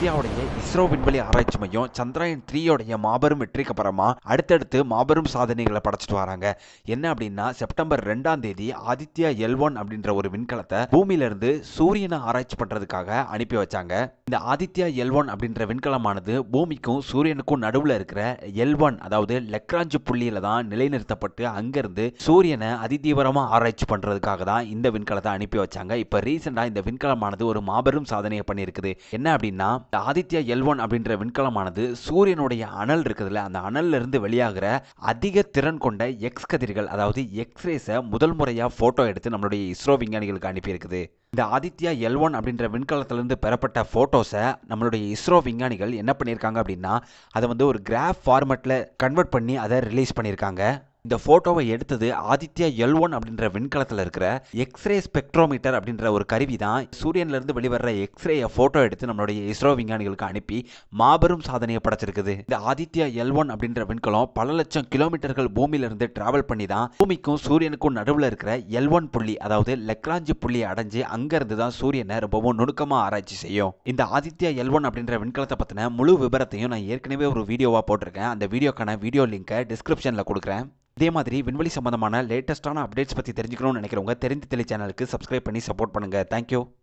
இந்தியாவுடைய இஸ்ரோ விண்வெளி ஆராய்ச்சி மையம் சந்திராயன் த்ரீயோடைய மாபெரும் வெற்றிக்கு அப்புறமா அடுத்தடுத்து மாபெரும் சாதனைகளை படைச்சிட்டு வராங்க என்ன அப்படின்னா செப்டம்பர் ரெண்டாம் தேதி ஆதித்யா எல் ஒன் அப்படின்ற ஒரு விண்கலத்தை பூமியில இருந்து சூரியனை ஆராய்ச்சி பண்றதுக்காக அனுப்பி வச்சாங்க இந்த ஆதித்யா எல் ஒன் அப்படின்ற விண்கலமானது பூமிக்கும் சூரியனுக்கும் நடுவுல இருக்கிற எல் ஒன் அதாவது லெக்ராஞ்சு புள்ளியில தான் நிலைநிறுத்தப்பட்டு அங்கிருந்து சூரியனை அதிதீவிரமா ஆராய்ச்சி பண்றதுக்காக தான் இந்த விண்கலத்தை அனுப்பி வச்சாங்க இப்ப ரீசெண்டா இந்த விண்கலமானது ஒரு மாபெரும் சாதனையை பண்ணியிருக்குது என்ன அப்படின்னா இந்த ஆதித்யா எல் ஒன் அப்படின்ற விண்கலமானது சூரியனுடைய அனல் இருக்குதுல்ல அந்த அனல்ல இருந்து வெளியாகிற அதிக திறன் கொண்ட எக்ஸ் கதிர்கள் அதாவது எக்ஸ்ரேஸை முதல் முறையா போட்டோ எடுத்து நம்மளுடைய இஸ்ரோ விஞ்ஞானிகளுக்கு அனுப்பியிருக்குது இந்த ஆதித்யா எல் ஒன் அப்படின்ற விண்கலத்திலிருந்து பெறப்பட்ட ஃபோட்டோஸை நம்மளுடைய இஸ்ரோ விஞ்ஞானிகள் என்ன பண்ணியிருக்காங்க அப்படின்னா அதை வந்து ஒரு கிராஃப் ஃபார்மேட்டில் கன்வெர்ட் பண்ணி அதை ரிலீஸ் பண்ணியிருக்காங்க இந்த ஃபோட்டோவை எடுத்தது ஆதித்யா எல் ஒன் அப்படின்ற விண்கலத்தில் இருக்கிற எக்ஸ்ரே ஸ்பெக்ட்ரோமீட்டர் அப்படின்ற ஒரு கருவி தான் சூரியன்லேருந்து வெளிவர எக்ஸ்ரேயை ஃபோட்டோ எடுத்து நம்மளுடைய இஸ்ரோ விஞ்ஞானிகளுக்கு அனுப்பி மாபெரும் சாதனையை படைச்சிருக்குது இந்த ஆதித்யா எல் ஒன் அப்படின்ற விண்கலம் பல லட்சம் கிலோமீட்டர்கள் பூமியிலிருந்து டிராவல் பண்ணி தான் பூமிக்கும் சூரியனுக்கும் நடுவில் இருக்கிற எல் ஒன் புள்ளி அதாவது லெக்ராஞ்சு புள்ளி அடைஞ்சு அங்கேருந்து தான் சூரியனை ரொம்பவும் நுணுக்கமாக ஆராய்ச்சி செய்யும் இந்த ஆதித்யா எல் ஒன் அப்படின்ற விண்கலத்தை பற்றின முழு விவரத்தையும் நான் ஏற்கனவே ஒரு வீடியோவாக போட்டிருக்கேன் அந்த வீடியோக்கான வீடியோ லிங்கை டிஸ்கிரிப்ஷனில் கொடுக்குறேன் இதே மாதிரி விண்வெளி சம்பந்தமான லேட்டஸ்டான அப்டேட்ஸ் பற்றி தெரிஞ்சுக்கணும்னு நினைக்கிறவங்க தெரிந்து தெளி சேனலுக்கு சப்ஸ்கிரைப் பண்ணி சப்போர்ட் பண்ணுங்கள் தேங்க்யூ